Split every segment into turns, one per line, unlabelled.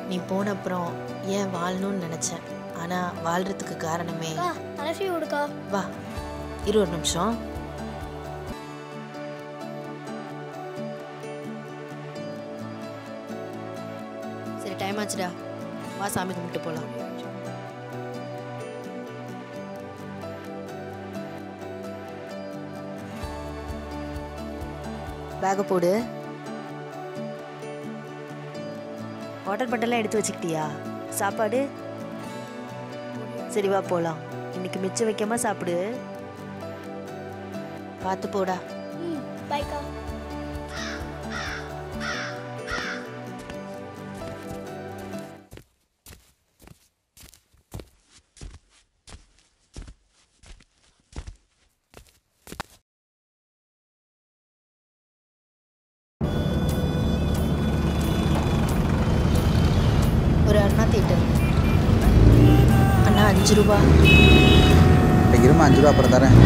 நீ போன அப்புறம் ஏன் வாழணும்னு நினச்சேன் ஆனால் வாழ்கிறதுக்கு காரணமே
அக்கா அலசி விடுக்கா
வா இரு ஒரு நிமிஷம் சரி டைம் ஆச்சுடா வா சாமி கும்பிட்டு போகலாம் பேக்கை போடு வாட்டர் பாட்டிலாம் எடுத்து வச்சுக்கிட்டியா சாப்பாடு சரி வா போகலாம் இன்னைக்கு மிச்சம் வைக்காம சாப்பிடு பார்த்து போடா
ம் பைக்கா
ஒரு அண்ணா தேட்டர் அண்ணா அஞ்சு ரூபா
இன்னைக்கு இருமா அஞ்சு ரூபா அப்புறம் தரேன்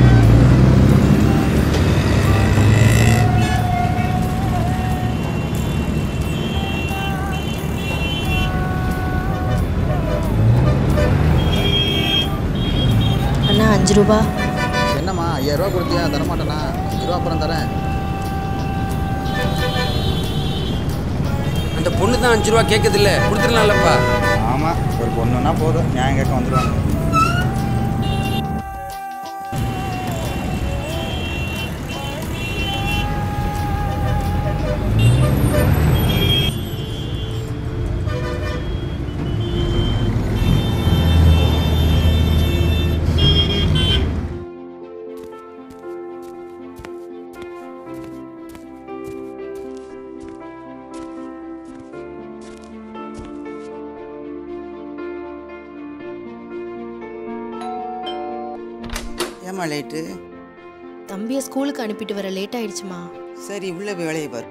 அண்ணா அஞ்சு ரூபா
என்னம்மா ஐயாயிரம் ரூபா கொடுத்தியா தரமாட்டேனா அஞ்சு ரூபா அப்புறம் தரேன்
அந்த பொண்ணு தான் அஞ்சு ரூபா கேட்குதில்ல கொடுத்துடலாம்லப்பா
ஆமாம் ஒரு பொண்ணுன்னா போதும் நியாயம் கேட்க வந்துடுவாங்க
ஏம்மா லேட்டு
தம்பியை ஸ்கூலுக்கு அனுப்பிட்டு வர லேட் ஆயிடுச்சுமா
சரி உள்ள போய் வேலையை பாரு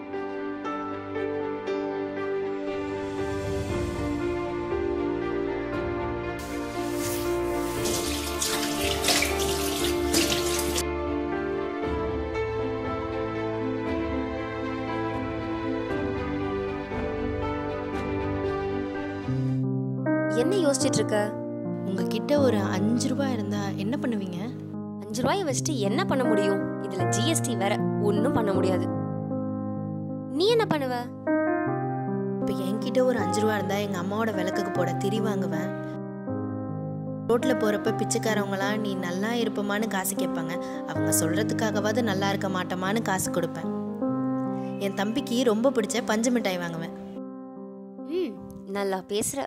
என்ன யோசிச்சிட்டு இருக்க
உங்ககிட்ட ஒரு அஞ்சு ரூபாய் இருந்தா என்ன பண்ணுவீங்க
அஞ்சு ரூபாயை வச்சுட்டு என்ன பண்ண முடியும் இதுல ஜிஎஸ்டி வேற ஒன்றும் பண்ண முடியாது நீ என்ன பண்ணுவ
இப்போ என்கிட்ட ஒரு அஞ்சு ரூபா இருந்தா எங்க அம்மாவோட விளக்குக்கு போட திரி வாங்குவேன் ரோட்ல போறப்ப பிச்சைக்காரவங்களாம் நீ நல்லா இருப்பமான்னு காசு கேட்பாங்க அவங்க சொல்றதுக்காகவாவது நல்லா இருக்க மாட்டோமான்னு காசு கொடுப்பேன் என் தம்பிக்கு ரொம்ப பிடிச்ச பஞ்சு மிட்டாய் வாங்குவேன்
ம் நல்லா பேசுற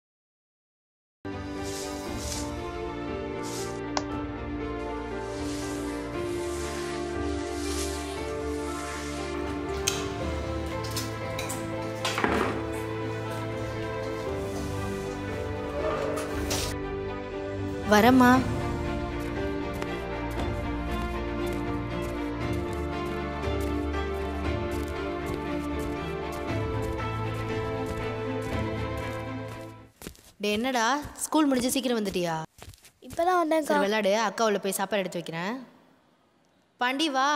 வரமா டே என்னடா ஸ்கூல் முடிஞ்சு சீக்கிரம் வந்துட்டியா
இப்பதான் வந்தேன்க்கா
சரி விளையாடு அக்கா உள்ள போய் சாப்பாடு எடுத்து வைக்கிறேன் பாண்டி வா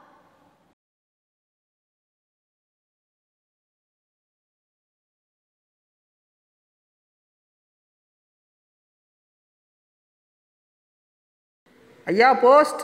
ஐயா போஸ்ட்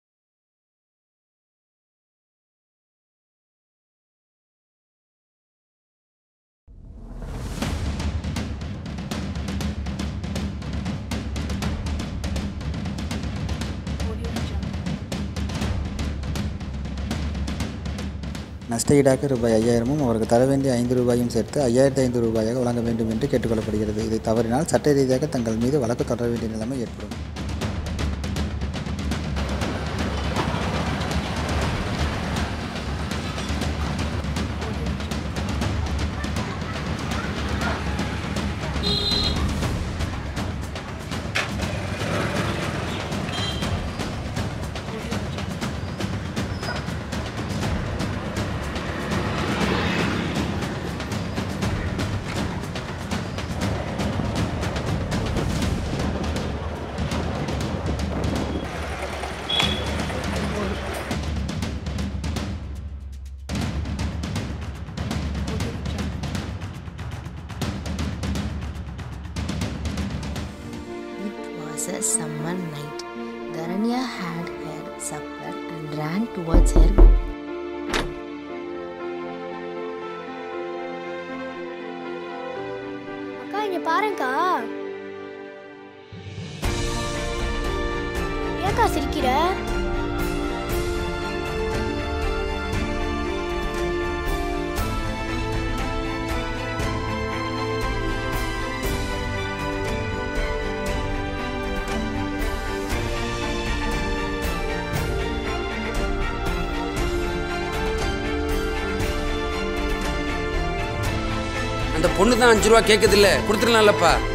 நஷ்ட ஈடாக ரூபாய் ஐயாயிரமும் அவருக்கு தர வேண்டிய ஐந்து ரூபாயும் சேர்த்து ஐயாயிரத்தி ஐந்து ரூபாயாக வழங்க வேண்டும் என்று கேட்டுக்கொள்ளப்படுகிறது இதை தவறினால் சட்ட ரீதியாக தங்கள் மீது வழக்கு தொடர வேண்டிய நிலைமை ஏற்படும்
was a summer night. Dharanya had her supper and ran towards her.
அக்கா இங்க பாருங்கக்கா ஏக்கா சிரிக்கிற
அந்த பொண்ணு தான் அஞ்சு ரூபா கேட்குது இல்லை கொடுத்துடலாம்லப்பா